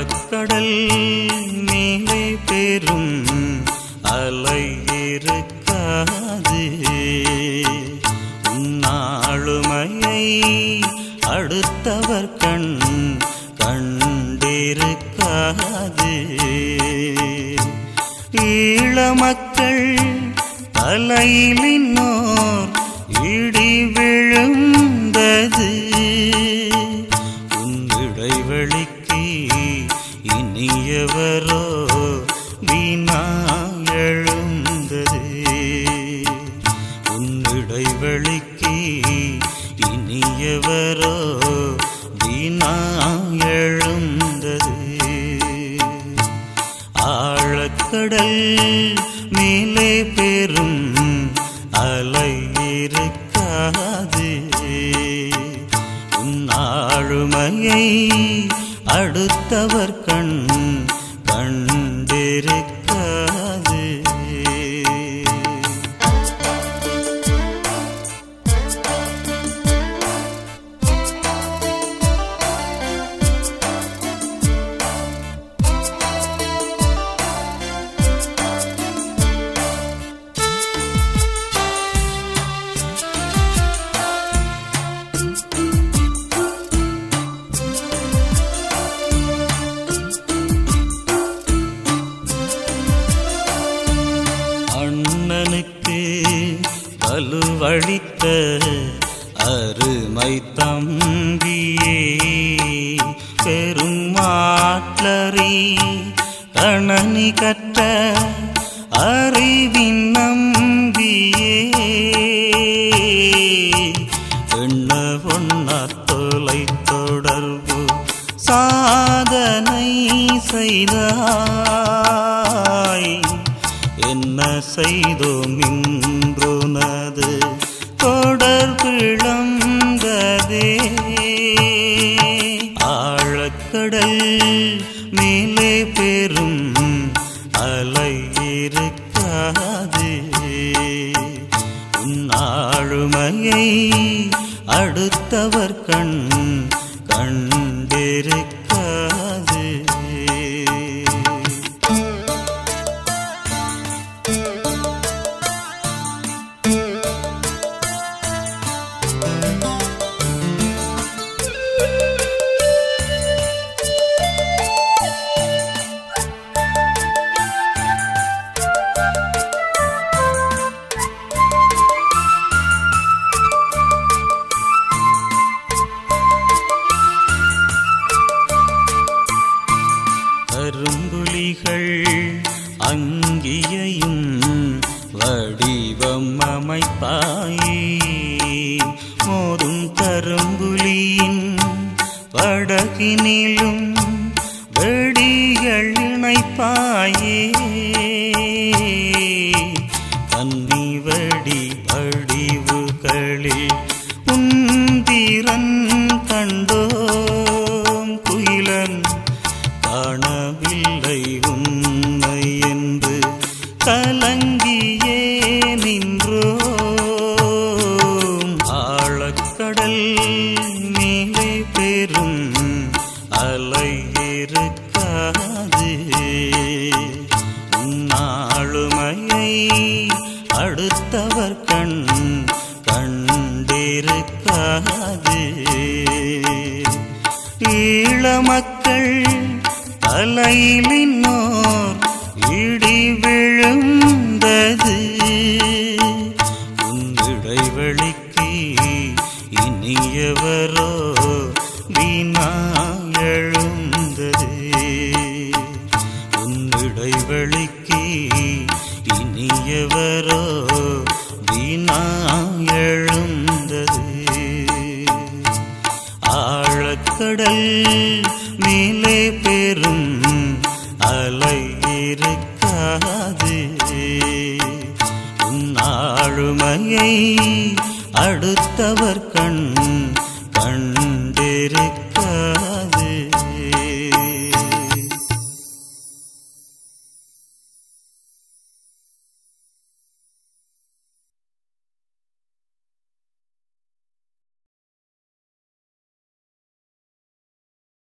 ஆழக்கடல் மேலே பெரும் அலை இருக்காது உன்னாளுமையை அடுத்தவர் கண் கண்டிருக்காது ஈழமக்கள் தலையிலின்னோர் இடி விழுந்தது உன் இடைவெளிக்கு இனியவரோ வீணா எழுந்தது உன் இடைவெளிக்கு இனியவரோ வீணா எழுந்தது ஆழக்கடல் மேலே பெரும் அலை இருக்காது உன் ஆளுமையை அடுத்தவர் கண் கண்டிருக்காது அண்ணனுக்கு வலுவழித்த அருமை தம்பியே பெருமாட்லரி கணனி கற்ற அறிவின் நம்பியே எண்ண ஒன்னா தொலை தொடர்பு சாதனை செய்தாய் என்ன செய்தோம் இன்றுனது தொடர் பிளந்ததே ஆழக்கடல் மேலே பெரும் அலை இருக்காது உன் ஆளுமையை அடுத்தவர் கண் கண்டிருக்காது கரும்புலிகள் அங்கியையும் வடிவம் அமைப்பாயே மோதும் கரும்புலியின் வடகினிலும் வெடிகள் இணைப்பாயே கன்னி வடி வடிவுகளில் உந்திரன் கண்டோம் குயிலன் காணவில்லை உன்னை என்று கலங்கியே நின்றோம் ஆழக்கடல் மேலே பெரும் அலை இருக்காது உன்னாளுமையை அடுத்தவர் கண் கண்டிருக்காது ஈழமக்கள் தலையிலின்னோர் இடி விழுந்தது உன் இடைவெளிக்கு இனியவரோ வீணா எழுந்தது உன் இடைவெளிக்கு இனியவரோ வீணா எழுந்தது ஆழக்கடல் மேலே பெரும் அலை இருக்காது உன் ஆளுமையை அடுத்தவர் கண் கண்டிருக்க